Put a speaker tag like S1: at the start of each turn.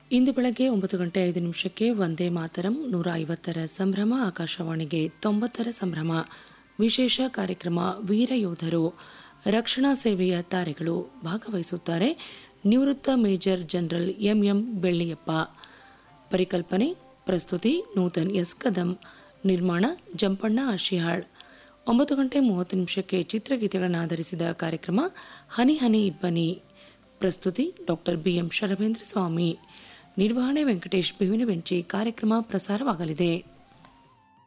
S1: ಇಂದು ಬೆಳಗ್ಗೆ ಒಂಬತ್ತು ಗಂಟೆ ಐದು ನಿಮಿಷಕ್ಕೆ ಒಂದೇ ಮಾತರಂ ನೂರ ಐವತ್ತರ ಸಂಭ್ರಮ ಆಕಾಶವಾಣಿಗೆ ತೊಂಬತ್ತರ ಸಂಭ್ರಮ ವಿಶೇಷ ಕಾರ್ಯಕ್ರಮ ವೀರ ಯೋಧರು ರಕ್ಷಣಾ ಸೇವೆಯ ತಾರೆಗಳು ಭಾಗವಹಿಸುತ್ತಾರೆ ನಿವೃತ್ತ ಮೇಜರ್ ಜನರಲ್ ಎಂಎಂ ಬೆಳ್ಳಿಯಪ್ಪ ಪರಿಕಲ್ಪನೆ ಪ್ರಸ್ತುತಿ ನೂತನ್ ಎಸ್ ಕದಂ ನಿರ್ಮಾಣ ಜಂಪಣ್ಣ ಆಶಿಹಾಳ್ ಒಂಬತ್ತು ಗಂಟೆ ಮೂವತ್ತು ನಿಮಿಷಕ್ಕೆ ಚಿತ್ರಗೀತೆಗಳನ್ನು ಆಧರಿಸಿದ ಕಾರ್ಯಕ್ರಮ ಹನಿ ಹನಿ ಇಬ್ಬನಿ ಪ್ರಸ್ತುತಿ ಡಾಕ್ಟರ್ ಬಿಎಂ ಶರಭೇಂದ್ರ ಸ್ವಾಮಿ ನಿರ್ವಹಣೆ ವೆಂಕಟೇಶ್ ಬೇವಿನ ಬೆಂಚಿ ಕಾರ್ಯಕ್ರಮ ಪ್ರಸಾರವಾಗಲಿದೆ